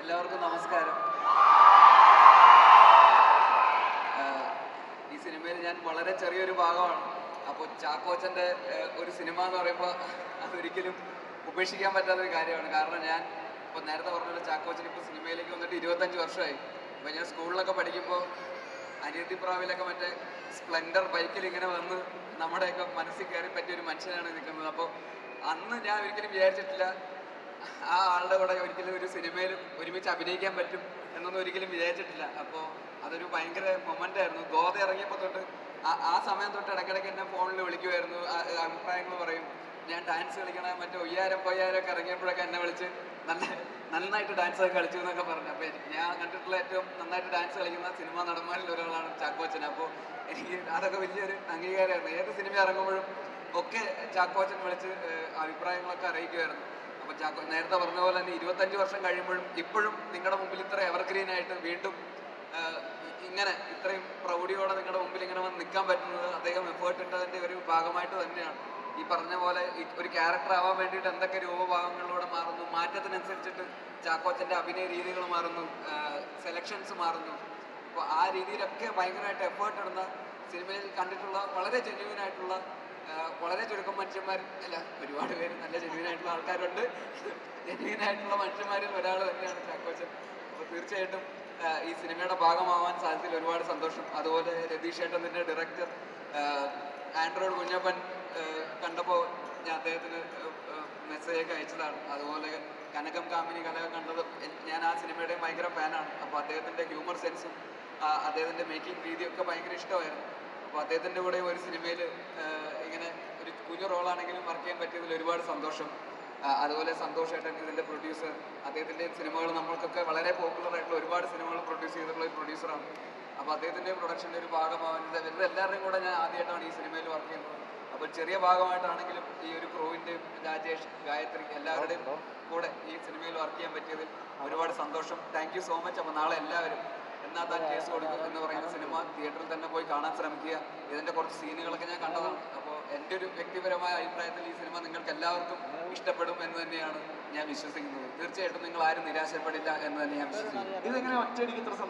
എല്ലാവർക്കും നമസ്കാരം ആഹ് ഈ സിനിമയിൽ ഞാൻ വളരെ ചെറിയൊരു ഭാഗമാണ് അപ്പോൾ ചാക്കോച്ചൻ്റെ ആഹ് ഒരു സിനിമ എന്ന് പറയുമ്പോൾ അതൊരിക്കലും ഉപേക്ഷിക്കാൻ പറ്റാത്ത ഒരു കാര്യമാണ് കാരണം ഞാൻ ഇപ്പോൾ നേരത്തെ പറഞ്ഞല്ലോ ചാക്കോച്ചൻ ഇപ്പോൾ സിനിമയിലേക്ക് വന്നിട്ട് ഇരുപത്തഞ്ച് വർഷമായി അപ്പോൾ ഞാൻ സ്കൂളിലൊക്കെ പഠിക്കുമ്പോൾ അനിയത്തിപ്രാവിലൊക്കെ മറ്റേ സ്പ്ലെൻഡർ ബൈക്കിൽ ഇങ്ങനെ വന്ന് നമ്മുടെയൊക്കെ മനസ്സിൽ കയറി പറ്റിയ ഒരു മനുഷ്യനാണ് നിൽക്കുന്നത് അപ്പോൾ അന്ന് ഞാൻ ഒരിക്കലും വിചാരിച്ചിട്ടില്ല ആ ആളുടെ കൂടെ ഒരിക്കലും ഒരു സിനിമയിൽ ഒരുമിച്ച് അഭിനയിക്കാൻ പറ്റും എന്നൊന്നും ഒരിക്കലും വിചാരിച്ചിട്ടില്ല അപ്പോൾ അതൊരു ഭയങ്കര മൊമെന്റ് ആയിരുന്നു ഗോത ഇറങ്ങിയപ്പോൾ തൊട്ട് ആ- ആ സമയം തൊട്ട് ഇടയ്ക്കിടയ്ക്ക് എന്നെ ഫോണിൽ വിളിക്കുമായിരുന്നു ആ- ആ അഭിപ്രായങ്ങൾ പറയും ഞാൻ ഡാൻസ് കളിക്കണ മറ്റേ ഒയ്യാരം പൊയ്യാരം ഒക്കെ ഇറങ്ങിയപ്പോഴൊക്കെ എന്നെ വിളിച്ച് നല്ല നന്നായിട്ട് ഡാൻസ് ഒക്കെ കളിച്ചു എന്നൊക്കെ പറഞ്ഞു അപ്പോൾ ഞാൻ കണ്ടിട്ടുള്ള ഏറ്റവും നന്നായിട്ട് ഡാൻസ് കളിക്കുന്ന സിനിമാ നടന്മാരിൽ ഒരാളാണ് ചാക്കോച്ചൻ അപ്പോൾ എനിക്ക് അതൊക്കെ വലിയൊരു അംഗീകാരമായിരുന്നു ഏത് സിനിമ ഇറങ്ങുമ്പോഴും ഒക്കെ ചാക്കോച്ചൻ വിളിച്ച് ഏഹ്, അഭിപ്രായങ്ങളൊക്കെ അറിയിക്കുമായിരുന്നു അപ്പോൾ ചാക്കോ നേരത്തെ പറഞ്ഞ പോലെ തന്നെ ഇരുപത്തഞ്ച് വർഷം കഴിയുമ്പോഴും ഇപ്പോഴും നിങ്ങളുടെ മുമ്പിൽ ഇത്ര എവർഗ്രീൻ ആയിട്ട് വീണ്ടും ആഹ്, ഇ- ഇങ്ങനെ ഇത്രയും പ്രൗഢിയോടെ നിങ്ങളുടെ മുമ്പിൽ ഇങ്ങനെ വന്ന് നിൽക്കാൻ പറ്റുന്നത് അദ്ദേഹം എഫേർട്ട് ഇട്ടതിൻ്റെ ഒരു ഭാഗമായിട്ട് തന്നെയാണ് ഈ പറഞ്ഞ പോലെ ഈ ഒരു ക്യാരക്ടർ ആവാൻ വേണ്ടിയിട്ട് എന്തൊക്കെ രൂപഭാവങ്ങളിലൂടെ മാറുന്നു മാറ്റത്തിനനുസരിച്ചിട്ട് ചാക്കോച്ചൻ്റെ അഭിനയ രീതികൾ മാറുന്നു സെലക്ഷൻസ് മാറുന്നു അപ്പോൾ ആ രീതിയിലൊക്കെ ഭയങ്കരമായിട്ട് എഫേർട്ട് ഇടുന്ന സിനിമയിൽ കണ്ടിട്ടുള്ള വളരെ ജെന്യൂൻ ആയിട്ടുള്ള ആ, വളരെ ചുരുക്കം മനുഷ്യന്മാർ അല്ല ഒരുപാട് പേര് നല്ല ജെന്യൂൻ ആയിട്ടുള്ള ആൾക്കാരുണ്ട് ജെന്യൂൻ ആയിട്ടുള്ള മനുഷ്യന്മാരിൽ ഒരാൾ തന്നെയാണ് ചാക്കോച്ചൻ അപ്പോൾ തീർച്ചയായിട്ടും ആ, ഈ സിനിമയുടെ ഭാഗമാവാൻ സാധിച്ചതിൽ ഒരുപാട് സന്തോഷം അതുപോലെ രതീഷ് ഏട്ടൻ്റെ ഡയറക്ടർ ആൻഡ്രോയിഡ് കുഞ്ഞപ്പൻ കണ്ടപ്പോൾ ഞാൻ അദ്ദേഹത്തിന് മെസ്സേജ് ഒക്കെ അയച്ചതാണ് അതുപോലെ കനകം കാമിനി കനകം കണ്ടത് എൻ- ഞാൻ ആ സിനിമയുടെ ഭയങ്കര ഫാനാണ് അപ്പോൾ അദ്ദേഹത്തിൻ്റെ ഹ്യൂമർ സെൻസും അദ്ദേഹത്തിൻ്റെ മേക്കിംഗ് രീതിയൊക്കെ ഭയങ്കര ഇഷ്ടമായിരുന്നു അപ്പോൾ അദ്ദേഹത്തിൻ്റെ കൂടെ ഒരു സിനിമയിൽ ഇങ്ങനെ ഒരു കുഞ്ഞു റോളാണെങ്കിലും വർക്ക് ചെയ്യാൻ പറ്റിയതിൽ ഒരുപാട് സന്തോഷം ആ, അതുപോലെ സന്തോഷ് ഏട്ടൻ ഇതിൻ്റെ പ്രൊഡ്യൂസർ അദ്ദേഹത്തിൻ്റെ സിനിമകൾ നമ്മൾക്കൊക്കെ വളരെ പോപ്പുലർ ആയിട്ടുള്ള ഒരുപാട് സിനിമകൾ പ്രൊഡ്യൂസ് ചെയ്തിട്ടുള്ള ഒരു പ്രൊഡ്യൂസറാണ് അപ്പോൾ അദ്ദേഹത്തിൻ്റെ പ്രൊഡക്ഷൻ്റെ ഒരു ഭാഗമാവാൻ ഇവരുടെ എല്ലാവരുടെയും കൂടെ ഞാൻ ആദ്യമായിട്ടാണ് ഈ സിനിമയിൽ വർക്ക് ചെയ്യുന്നത് അപ്പോൾ ചെറിയ ഭാഗമായിട്ടാണെങ്കിലും ഈ ഒരു ക്രൂവിൻ്റെയും രാജേഷ് ഗായത്രി എല്ലാവരുടെയും കൂടെ ഈ സിനിമയിൽ വർക്ക് ചെയ്യാൻ പറ്റിയതിൽ ഒരുപാട് സന്തോഷം താങ്ക് യു സോ മച്ച് അപ്പോൾ നാളെ എല്ലാവരും എന്നാ താൻ കേസ് കൊടുക്കും എന്ന് പറയുന്ന സിനിമ തിയേറ്ററിൽ തന്നെ പോയി കാണാൻ ശ്രമിക്കുക ഇതിൻ്റെ കുറച്ച് സീനുകളൊക്കെ ഞാൻ കണ്ടതാണ് അപ്പോൾ എൻ്റെ ഒരു വ്യക്തിപരമായ അഭിപ്രായത്തിൽ ഈ സിനിമ നിങ്ങൾക്ക് എല്ലാവർക്കും ഇഷ്ടപ്പെടും എന്ന് തന്നെയാണ് ഞാൻ വിശ്വസിക്കുന്നത് തീർച്ചയായിട്ടും നിങ്ങൾ ആരും നിരാശപ്പെടില്ല എന്ന് തന്നെ ഞാൻ വിശ്വസിക്കുന്നു ഇതെങ്ങനെ ഒറ്റയടിക്ക് ഇത്ര